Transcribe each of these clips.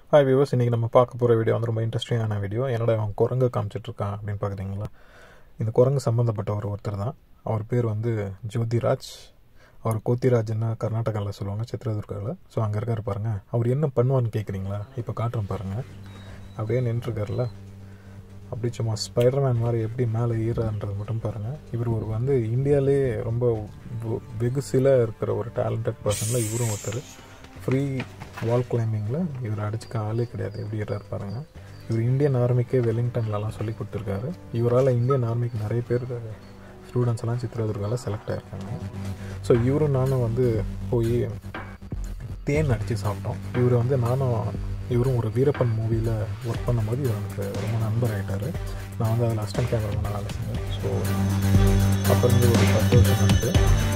Hi viewers இன்றைக்கி நம்ம பார்க்க போகிற வீடியோ வந்து ரொம்ப இன்ட்ரெஸ்டிங்கான வீடியோ என்னடா அவன் குரங்கு காமிச்சிட்ருக்கான் அப்படின்னு பார்க்குறீங்களா இந்த குரங்கு சம்மந்தப்பட்ட ஒரு ஒருத்தர் தான் அவர் பேர் வந்து ஜோதிராஜ் அவர் கோத்திராஜ்னு கர்நாடகாவில் சொல்லுவாங்க சித்ரதுர்காவில் ஸோ அங்கே இருக்கார் பாருங்கள் அவர் என்ன பண்ணுவார்னு கேட்குறீங்களா இப்போ காட்டுறேன் பாருங்கள் அப்படியே நின்றுருக்கார்ல அப்படி சும்மா ஸ்பைடர்மேன் மாதிரி எப்படி மேலே ஈரான்றது மட்டும் பாருங்கள் இவர் ஒரு வந்து இந்தியாவிலே ரொம்ப வெ- வெகுசில இருக்கிற ஒரு டேலண்டட் பர்சனில் இவரும் ஒருத்தர் ஃப்ரீ வால் கிளைம்பிங்கில் இவர் அடிச்சுக்க ஆளே கிடையாது எப்படி ஏறாரு பாருங்க இவர் இந்தியன் ஆர்மிக்கே வெலிங்டன்லலாம் சொல்லி கொடுத்துருக்காரு இவரால் இந்தியன் ஆர்மிக்கு நிறைய பேர் ஸ்டூடெண்ட்ஸ் எல்லாம் சித்திரதுர்காவில் செலக்ட் ஆயிருக்காங்க ஸோ இவரும் நானும் வந்து போய் தேன் அடித்து சாப்பிட்டோம் இவர் வந்து நானும் இவரும் ஒரு வீரப்பன் மூவியில் ஒர்க் பண்ணும்போது இவர் எனக்கு ரொம்ப நண்பர் ஆகிட்டார் நான் வந்து அதில் அஸ்டன் கேமராமேன் வேலை செஞ்சேன் ஸோ அப்போ இருந்து ஒரு பத்து வருஷம் நட்பு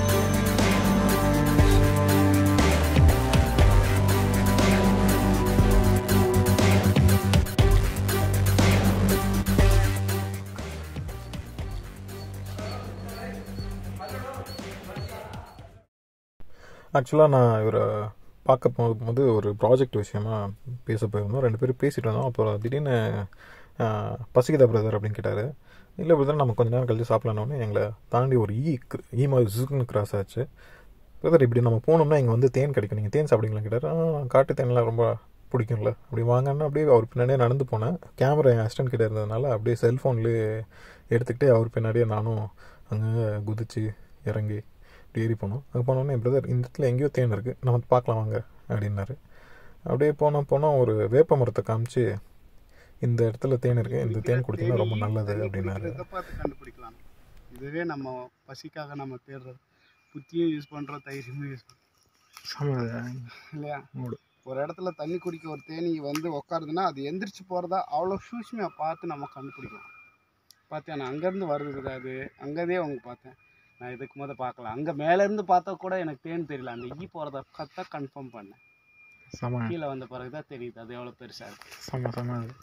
ஆக்சுவலாக நான் இவரை பார்க்க போகும்போது ஒரு ப்ராஜெக்ட் விஷயமா பேச போயிருந்தோம் ரெண்டு பேரும் பேசிட்டு இருந்தோம் அப்புறம் திடீர்னு ஆஹ், பசிக்குதா பிரதர் அப்படின்னு கேட்டார் இல்லை பிரதர் நம்ம கொஞ்ச நேரம் கழிச்சு சாப்பிட்லான்னு எங்களை தாண்டி ஒரு ஈ க்- ஈ மாதிரி ஜுக்குன்னு கிராஸ் ஆச்சு பிரதர் இப்படி நம்ம போனோம்னா இங்கே வந்து தேன் கிடைக்கும் நீங்கள் தேன் சாப்பிடுங்களா கேட்டார் "ஆ, காட்டு தேன்லாம் ரொம்ப பிடிக்கும்ல அப்படி வாங்கன்னா அப்படியே அவர் பின்னாடியே நடந்து போனேன் கேமரா என் அசிஸ்டன்ட் கிட்ட இருந்ததுனால அப்படியே செல்ஃபோன்லேயே எடுத்துக்கிட்டே அவர் பின்னாடியே நானும் அங்கே குதிச்சு இறங்கி இப்படி ஏறி போனோம் அங்கே போனோடனே பிரதர் இந்த இடத்துல எங்கேயோ தேன் இருக்குது நம்ம பார்க்கலாம் வாங்க அப்படின்னாரு அப்படியே போனோம் போனோம் ஒரு வேப்ப மரத்தை காமிச்சு இந்த இடத்துல தேன் இருக்குது இந்த தேன் குடிச்சீங்கன்னா ரொம்ப நல்லது அப்படின்னாரு இதை பார்த்து கண்டுபிடிக்கலாம் இதுவே நம்ம பசிக்காக நம்ம தேடுறது புத்தியும் யூஸ் பண்ணுறோம் தைரியமும் யூஸ் பண்ணுறோம் இல்லையா ஒரு இடத்துல தண்ணி குடிக்க ஒரு தேனி வந்து உட்காருதுன்னா அது எந்திரிச்சு போகிறதா அவ்வளோ சூஷ்மையாக பார்த்து நம்ம கண்டுபிடிக்கலாம் பார்த்தேன் நான் அங்கேருந்து வருது அது அங்கேதே அவங்க பார்த்தேன் நான் இதுக்கு முத பார்க்கல அங்கே மேலேருந்து பார்த்தா கூட எனக்கு தேன் தெரியல அந்த ஈ போகிறத கத்தா கன்ஃபார்ம் பண்ணேன் சம கீழே வந்த பிறகு தான் தெரியுது அது எவ்வளோ பெருசாக இருக்கு சம சம அது.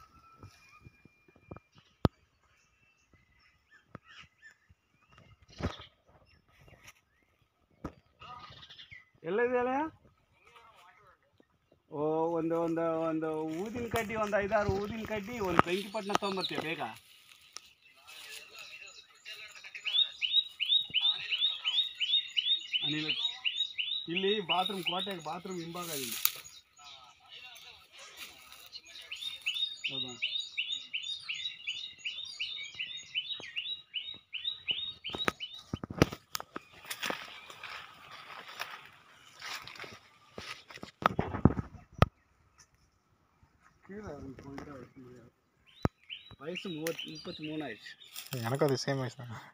ಎಲ್ಲದಿದೆಯಲ್ಲ ಓ ಒಂದು ಒಂದು ಒಂದು ಊದಿನ ಕಡ್ಡಿ ಒಂದು ಐದಾರು ಊದಿನ ಕಡ್ಡಿ ಒಂದು ಬೆಂಕಿ ಪಟ್ಟಣ ತೊಗೊಂಬರ್ತೀಯ ಬೇಗ ಅನಿಲ ಇಲ್ಲಿ ಬಾತ್ರೂಮ್ ಕೋಟೆಗೆ ಬಾತ್ರೂಮ್ ಹಿಂಭಾಗ ಇಲ್ಲಿ ಹೌದಾ கீழே இறங்கி போயிட்டு வைக்க முடியாது வயசு மூவத் முப்பத்தி மூணு ஆயிடுச்சு எனக்கும் அது சேம் வயசு தான்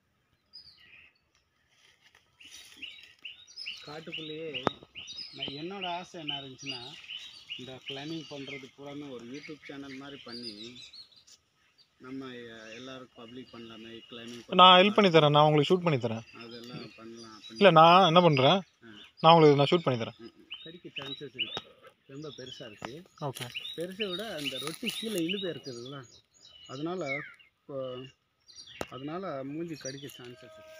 காட்டுக்குள்ளேயே நான் என்னோட ஆசை என்ன இருந்துச்சுன்னா இந்த கிளைம்பிங் பண்ணுறது பூராமே ஒரு யூடியூப் சேனல் மாதிரி பண்ணி நம்ம எ- எல்லாருக்கும் பப்ளிக் பண்ணலாமே கிளைம்பிங் நான் ஹெல்ப் பண்ணி தரேன் நான் உங்களுக்கு ஷூட் பண்ணி தரேன் அதெல்லாம் பண்ணலாம் இல்லை அப்படின்னு நான் என்ன பண்ணுறேன் நான் உங்களுக்கு நான் ஷூட் பண்ணி தரேன் ம், ம். கடிக்க சான்சஸ் இருக்கு ரொம்ப பெருசாக இருக்குது ஓகே பெருசை விட அந்த ரொட்டி கீழே இழுது இருக்குதுல்ல அதனால இப்போ அதனால மூஞ்சி கடிக்க சான்சஸ் இருக்கு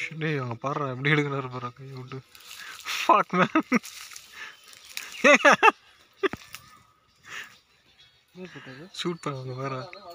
டேய் அவங்க பாடுறா எப்படி எடுக்கிறாரு பாரு கையை விட்டு ஃபாக் மேன் ஷூட் பண்ணுவாங்க வேற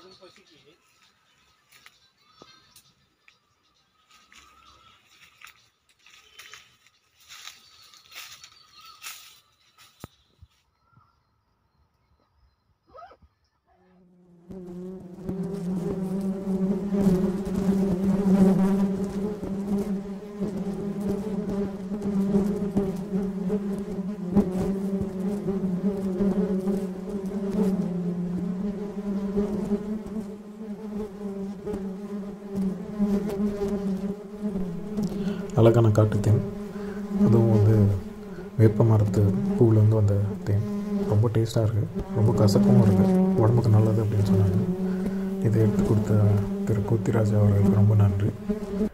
அழகான காட்டு தேன் அதுவும் வந்து வேப்ப மரத்து பூவிலேருந்து வந்த தேன் ரொம்ப டேஸ்ட்டாக இருக்குது ரொம்ப கசப்பாகவும் இருக்குது உடம்புக்கு நல்லது அப்படின்னு சொன்னாங்க இதை எடுத்து கொடுத்த திரு கோத்திராஜா அவர்களுக்கு ரொம்ப நன்றி